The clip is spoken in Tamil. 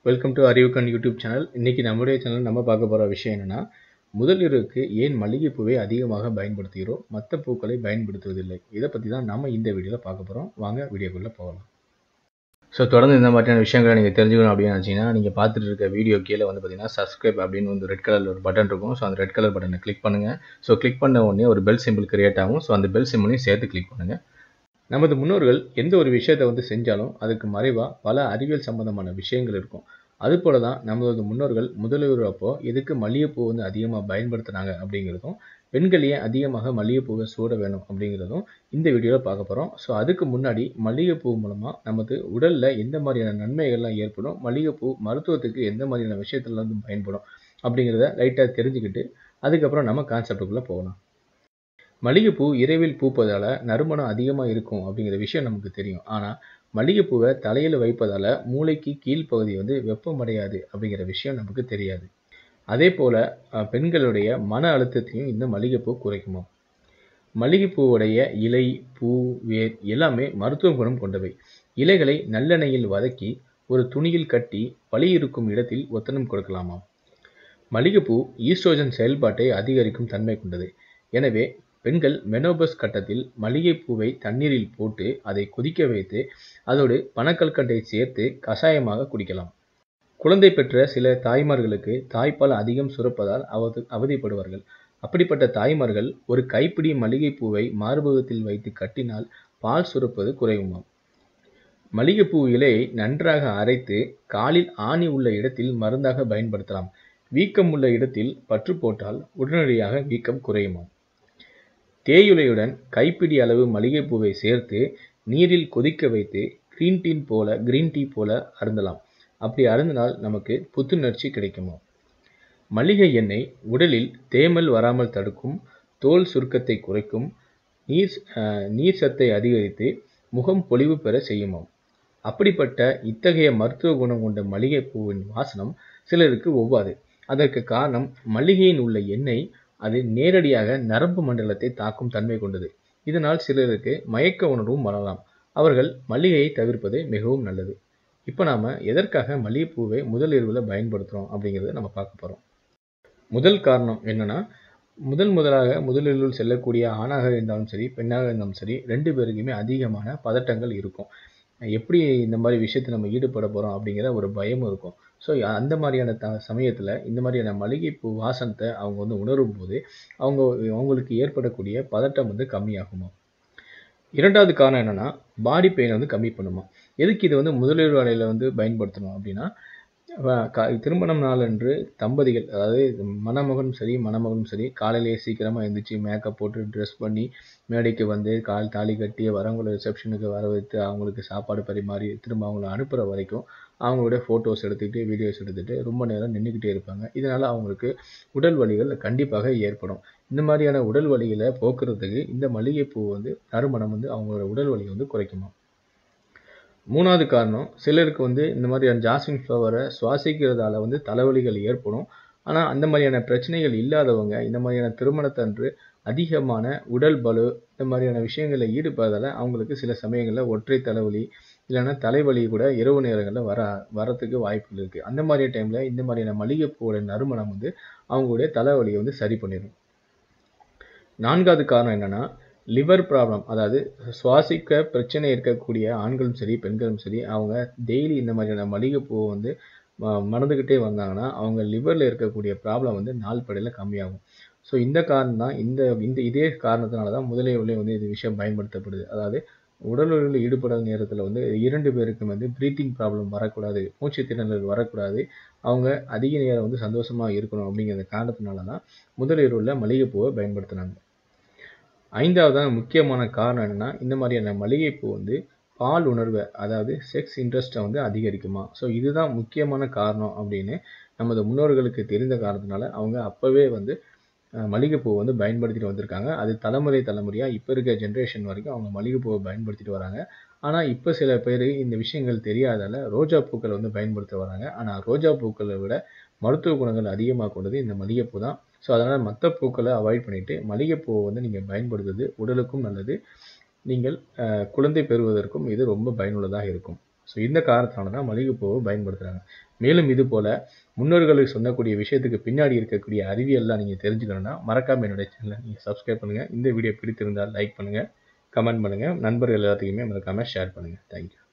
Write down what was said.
வெல்கம் டு அறிவுக்கண் யூடியூப் சேனல் இன்னைக்கு நம்முடைய சேனல் நம்ம பார்க்க போகிற விஷயம் என்னன்னா முதலிரவுக்கு ஏன் மல்லிகைப்பூவை அதிகமாக பயன்படுத்துகிறோம் மற்ற பூக்களை பயன்படுத்துவதில்லை இதை பற்றி தான் நம்ம இந்த வீடியோவில் பார்க்க போகிறோம் வாங்க வீடியோக்குள்ளே போகலாம் ஸோ தொடர்ந்து இந்த மாதிரியான விஷயங்களை நீங்கள் தெரிஞ்சுக்கணும் அப்படின்னு நினச்சிங்கன்னா நீங்கள் பார்த்துட்டு இருக்க வீடியோ கீழே வந்து பார்த்தீங்கன்னா சப்ஸ்கிரைப் அப்படின்னு வந்து ரெட் கலர் ஒரு பட்டன் இருக்கும் ஸோ அந்த ரெட் கலர் பட்டனை கிளிக் பண்ணுங்கள் ஸோ கிளிக் பண்ண உடனே ஒரு பெல் சிம்பிள் கிரியேட் ஆகும் ஸோ அந்த பெல் சிம்பிளையும் சேர்த்து கிளிக் பண்ணுங்கள் நமது முன்னோர்கள் எந்த ஒரு விஷயத்தை வந்து செஞ்சாலும் அதுக்கு மறைவாக பல அறிவியல் சம்பந்தமான விஷயங்கள் இருக்கும் அதுபோல தான் நம்மளது முன்னோர்கள் முதலுறவு அப்போ எதுக்கு மல்லிகைப்பூ வந்து அதிகமாக பயன்படுத்துனாங்க அப்படிங்கிறதும் பெண்கள் ஏன் அதிகமாக மல்லிகைப்பூவை சூட வேணும் அப்படிங்கிறதும் இந்த வீடியோவில் பார்க்க போகிறோம் ஸோ அதுக்கு முன்னாடி மல்லிகைப்பூ மூலமாக நமது உடலில் எந்த மாதிரியான நன்மைகள்லாம் ஏற்படும் மல்லிகைப்பூ மருத்துவத்துக்கு எந்த மாதிரியான விஷயத்துல வந்து பயன்படும் அப்படிங்கிறத லைட்டாக தெரிஞ்சுக்கிட்டு அதுக்கப்புறம் நம்ம கான்செப்டுக்குள்ளே போகலாம் மல்லிகைப்பூ இரவில் பூப்பதால் நறுமணம் அதிகமாக இருக்கும் அப்படிங்கிற விஷயம் நமக்கு தெரியும் ஆனால் மல்லிகைப்பூவை தலையில் வைப்பதால் மூளைக்கு கீழ்ப்பகுதி வந்து வெப்பமடையாது அப்படிங்கிற விஷயம் நமக்கு தெரியாது அதே போல் பெண்களுடைய மன அழுத்தத்தையும் இந்த மல்லிகைப்பூ குறைக்குமா மல்லிகைப்பூவுடைய இலை பூ வேர் எல்லாமே மருத்துவ குணம் கொண்டவை இலைகளை நல்லெண்ணெயில் வதக்கி ஒரு துணியில் கட்டி வலி இருக்கும் இடத்தில் ஒத்தனம் கொடுக்கலாமா மல்லிகைப்பூ ஈஸ்ட்ரோஜன் செயல்பாட்டை அதிகரிக்கும் தன்மை கொண்டது எனவே பெண்கள் மெனோபஸ் கட்டத்தில் மல்லிகைப்பூவை தண்ணீரில் போட்டு அதை கொதிக்க வைத்து அதோடு பனக்கல்கட்டை சேர்த்து கஷாயமாக குடிக்கலாம் குழந்தை பெற்ற சில தாய்மார்களுக்கு தாய்ப்பால் அதிகம் சுரப்பதால் அவதி அவதிப்படுவார்கள் அப்படிப்பட்ட தாய்மார்கள் ஒரு கைப்பிடி மல்லிகைப்பூவை மார்பகத்தில் வைத்து கட்டினால் பால் சுரப்பது குறையுமாம் மல்லிகைப்பூ இலையை நன்றாக அரைத்து காலில் ஆணி உள்ள இடத்தில் மருந்தாக பயன்படுத்தலாம் வீக்கம் உள்ள இடத்தில் பற்று போட்டால் உடனடியாக வீக்கம் குறையுமாம் தேயிலையுடன் கைப்பிடி அளவு மல்லிகைப்பூவை சேர்த்து நீரில் கொதிக்க வைத்து கிரீன் டீ போல கிரீன் டீ போல அருந்தலாம் அப்படி அருந்தினால் நமக்கு புத்துணர்ச்சி கிடைக்குமா மல்லிகை எண்ணெய் உடலில் தேமல் வராமல் தடுக்கும் தோல் சுருக்கத்தை குறைக்கும் நீர் நீர் சத்தை அதிகரித்து முகம் பொலிவு பெற செய்யுமாம் அப்படிப்பட்ட இத்தகைய மருத்துவ குணம் கொண்ட மல்லிகைப்பூவின் வாசனம் சிலருக்கு ஒவ்வாது அதற்கு காரணம் மல்லிகையின் உள்ள எண்ணெய் அது நேரடியாக நரம்பு மண்டலத்தை தாக்கும் தன்மை கொண்டது இதனால் சிலருக்கு மயக்க உணர்வும் வரலாம் அவர்கள் மல்லிகையை தவிர்ப்பது மிகவும் நல்லது இப்போ நாம் எதற்காக மல்லிகைப்பூவை முதல் இரவில் பயன்படுத்துகிறோம் அப்படிங்கிறத நம்ம பார்க்க போகிறோம் முதல் காரணம் என்னென்னா முதல் முதலாக முதலில் செல்லக்கூடிய ஆணாக இருந்தாலும் சரி பெண்ணாக இருந்தாலும் சரி ரெண்டு பேருக்குமே அதிகமான பதட்டங்கள் இருக்கும் எப்படி இந்த மாதிரி விஷயத்தை நம்ம ஈடுபட போகிறோம் அப்படிங்கிற ஒரு பயமும் இருக்கும் ஸோ அந்த மாதிரியான த சமயத்தில் இந்த மாதிரியான மல்லிகைப்பூ வாசனத்தை அவங்க வந்து உணரும் போது அவங்க அவங்களுக்கு ஏற்படக்கூடிய பதட்டம் வந்து கம்மியாகுமா இரண்டாவது காரணம் என்னென்னா பாடி பெயின் வந்து கம்மி பண்ணுமா எதுக்கு இது வந்து முதலீடு வேலையில் வந்து பயன்படுத்தணும் அப்படின்னா திருமணம் நாளன்று தம்பதிகள் அதாவது மணமகனும் சரி மணமகனும் சரி காலையிலேயே சீக்கிரமாக எழுந்திரிச்சு மேக்கப் போட்டு ட்ரெஸ் பண்ணி மேடைக்கு வந்து கால் தாலி கட்டி வரவங்கள ரிசப்ஷனுக்கு வர வைத்து அவங்களுக்கு சாப்பாடு பரிமாறி திரும்ப அவங்கள அனுப்புகிற வரைக்கும் அவங்களோட ஃபோட்டோஸ் எடுத்துக்கிட்டு வீடியோஸ் எடுத்துகிட்டு ரொம்ப நேரம் நின்றுக்கிட்டே இருப்பாங்க இதனால் அவங்களுக்கு உடல் வலிகள் கண்டிப்பாக ஏற்படும் இந்த மாதிரியான உடல் வலிகளை போக்குறதுக்கு இந்த மல்லிகைப்பூ வந்து நறுமணம் வந்து அவங்களோட உடல் வலியை வந்து குறைக்குமா மூணாவது காரணம் சிலருக்கு வந்து இந்த மாதிரியான ஜாஸ்மின் ஃப்ளவரை சுவாசிக்கிறதால வந்து தலைவலிகள் ஏற்படும் ஆனால் அந்த மாதிரியான பிரச்சனைகள் இல்லாதவங்க இந்த மாதிரியான திருமணத்தன்று அதிகமான உடல் பலு இந்த மாதிரியான விஷயங்களில் ஈடுபடுறதால அவங்களுக்கு சில சமயங்களில் ஒற்றை தலைவலி இல்லைன்னா தலைவலி கூட இரவு நேரங்களில் வர வரத்துக்கு வாய்ப்புகள் இருக்குது அந்த மாதிரி டைமில் இந்த மாதிரியான மல்லிகைப்பூவோட நறுமணம் வந்து அவங்களுடைய தலைவலியை வந்து சரி பண்ணிடும் நான்காவது காரணம் என்னென்னா லிவர் ப்ராப்ளம் அதாவது சுவாசிக்க பிரச்சனை இருக்கக்கூடிய ஆண்களும் சரி பெண்களும் சரி அவங்க டெய்லி இந்த மாதிரியான மல்லிகைப்பூவை வந்து மறந்துக்கிட்டே வந்தாங்கன்னா அவங்க லிவரில் இருக்கக்கூடிய ப்ராப்ளம் வந்து நாள் படையில் கம்மியாகும் ஸோ இந்த காரணம் தான் இந்த இந்த இதே காரணத்தினால தான் முதலியவிலே வந்து இது விஷயம் பயன்படுத்தப்படுது அதாவது உடலுறவில் ஈடுபடாத நேரத்தில் வந்து இரண்டு பேருக்கும் வந்து ப்ரீத்திங் ப்ராப்ளம் வரக்கூடாது மூச்சு திணறல் வரக்கூடாது அவங்க அதிக நேரம் வந்து சந்தோஷமாக இருக்கணும் அப்படிங்கிற காரணத்தினால தான் முதலிரவில் மல்லிகைப்பூவை பயன்படுத்தினாங்க ஐந்தாவதான முக்கியமான காரணம் என்னென்னா இந்த மாதிரியான மல்லிகைப்பூ வந்து பால் உணர்வை அதாவது செக்ஸ் இன்ட்ரெஸ்ட்டை வந்து அதிகரிக்குமா ஸோ இதுதான் முக்கியமான காரணம் அப்படின்னு நமது முன்னோர்களுக்கு தெரிந்த காரணத்தினால அவங்க அப்போவே வந்து மல்லிகைப்பூ வந்து பயன்படுத்திட்டு வந்திருக்காங்க அது தலைமுறை தலைமுறையாக இப்போ இருக்க ஜென்ரேஷன் வரைக்கும் அவங்க மல்லிகைப்பூவை பயன்படுத்திட்டு வராங்க ஆனால் இப்போ சில பேர் இந்த விஷயங்கள் தெரியாதால ரோஜா பூக்களை வந்து பயன்படுத்த வராங்க ஆனால் ரோஜா பூக்களை விட மருத்துவ குணங்கள் அதிகமாக கொண்டது இந்த மல்லிகைப்பூ தான் ஸோ அதனால் மற்ற பூக்களை அவாய்ட் பண்ணிவிட்டு மல்லிகைப்பூவை வந்து நீங்கள் பயன்படுத்துறது உடலுக்கும் நல்லது நீங்கள் குழந்தை பெறுவதற்கும் இது ரொம்ப பயனுள்ளதாக இருக்கும் ஸோ இந்த காரணத்தினால தான் மல்லிகைப்பூவை பயன்படுத்துகிறாங்க மேலும் இது போல் முன்னோர்களுக்கு சொல்லக்கூடிய விஷயத்துக்கு பின்னாடி இருக்கக்கூடிய அறிவியல்லாம் நீங்கள் தெரிஞ்சுக்கணுன்னா மறக்காமல் என்னுடைய சேனலை நீங்கள் சப்ஸ்கிரைப் பண்ணுங்கள் இந்த வீடியோ பிடித்திருந்தால் லைக் பண்ணுங்கள் கமெண்ட் பண்ணுங்கள் நண்பர்கள் எல்லாத்துக்குமே மறக்காமல் ஷேர் பண்ணுங்கள் தேங்க்யூ